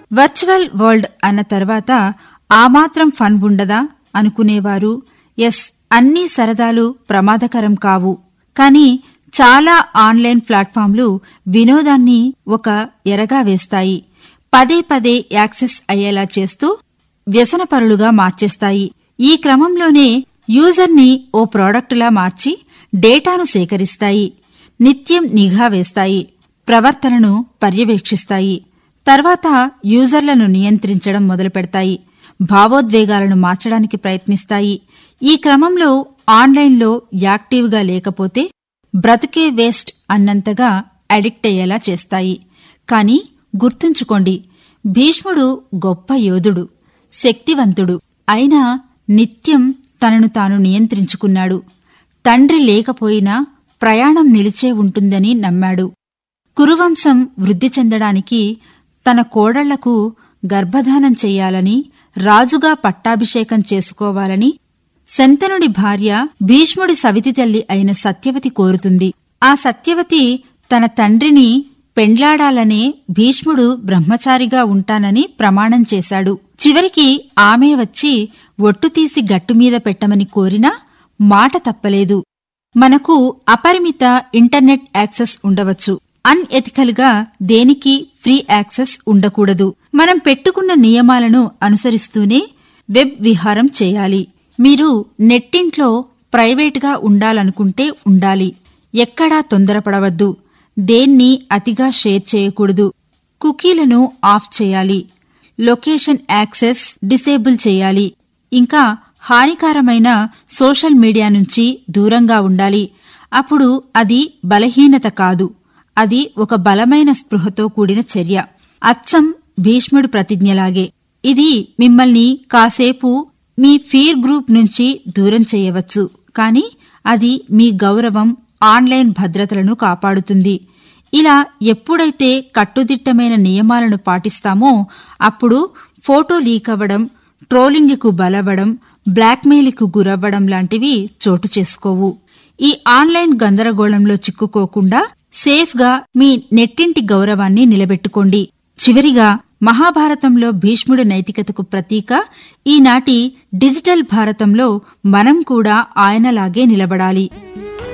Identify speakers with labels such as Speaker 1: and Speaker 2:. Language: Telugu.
Speaker 1: వర్చువల్ వరల్డ్ అన్న తర్వాత ఆ మాత్రం ఫన్ ఉండదా అనుకునేవారు ఎస్ అన్ని సరదాలు ప్రమాదకరం కావు కానీ చాలా ఆన్లైన్ ప్లాట్ఫామ్లు వినోదాన్ని ఒక ఎరగా వేస్తాయి పదే పదే యాక్సెస్ అయ్యేలా చేస్తూ వ్యసనపరులుగా మార్చేస్తాయి ఈ క్రమంలోనే యూజర్ని ఓ ప్రోడక్టులా మార్చి డేటాను సేకరిస్తాయి నిత్యం నిఘా వేస్తాయి ప్రవర్తనను పర్యవేక్షిస్తాయి తర్వాత యూజర్లను నియంత్రించడం మొదలుపెడతాయి భావోద్వేగాలను మార్చడానికి ప్రయత్నిస్తాయి ఈ క్రమంలో ఆన్లైన్లో యాక్టివ్గా లేకపోతే బ్రతికే వేస్ట్ అన్నంతగా అడిక్ట్ అయ్యేలా చేస్తాయి కాని గుర్తుంచుకోండి భీష్ముడు గొప్ప యోధుడు శక్తివంతుడు అయినా నిత్యం తనను తాను నియంత్రించుకున్నాడు తండ్రి లేకపోయినా ప్రయాణం నిలిచే ఉంటుందని నమ్మాడు కురువంశం వృద్ధి చెందడానికి తన కోడళ్లకు గర్భధానం చెయ్యాలని రాజుగా పట్టాభిషేకం చేసుకోవాలని శంతనుడి భార్య భీష్ముడి సవితి తల్లి అయిన సత్యవతి కోరుతుంది ఆ సత్యవతి తన తండ్రిని పెండ్లాడాలనే భీష్ముడు బ్రహ్మచారిగా ఉంటానని ప్రమాణం చేశాడు చివరికి ఆమె వచ్చి ఒట్టు తీసి గట్టుమీద పెట్టమని కోరినా మాట తప్పలేదు మనకు అపరిమిత ఇంటర్నెట్ యాక్సెస్ ఉండవచ్చు అన్ఎథికల్ గా దేనికి ఫ్రీ యాక్సెస్ ఉండకూడదు మనం పెట్టుకున్న నియమాలను అనుసరిస్తూనే వెబ్ విహారం చేయాలి మీరు నెట్టింట్లో ప్రైవేట్గా ఉండాలనుకుంటే ఉండాలి ఎక్కడా తొందరపడవద్దు దేన్ని అతిగా షేర్ చేయకూడదు కుకీలను ఆఫ్ చేయాలి లొకేషన్ యాక్సెస్ డిసేబుల్ చేయాలి ఇంకా హానికారమైన సోషల్ మీడియా నుంచి దూరంగా ఉండాలి అప్పుడు అది బలహీనత కాదు అది ఒక బలమైన స్పృహతో కూడిన చర్య అచ్చం భీష్ముడు ప్రతిజ్ఞలాగే ఇది మిమ్మల్ని కాసేపు మీ ఫీర్ గ్రూప్ నుంచి దూరం చేయవచ్చు కాని అది మీ గౌరవం ఆన్లైన్ భద్రతలను కాపాడుతుంది ఇలా ఎప్పుడైతే కట్టుదిట్టమైన నియమాలను పాటిస్తామో అప్పుడు ఫోటో లీక్ అవ్వడం ట్రోలింగ్కు బలవడం బ్లాక్మెయిల్కు గురవ్వడం లాంటివి చోటు చేసుకోవు ఈ ఆన్లైన్ గందరగోళంలో చిక్కుకోకుండా సేఫ్గా మీ నెట్టింటి గౌరవాన్ని నిలబెట్టుకోండి చివరిగా మహాభారతంలో భీష్ముడి నైతికతకు ప్రతీక ఈనాటి డిజిటల్ భారతంలో మనం కూడా ఆయనలాగే నిలబడాలి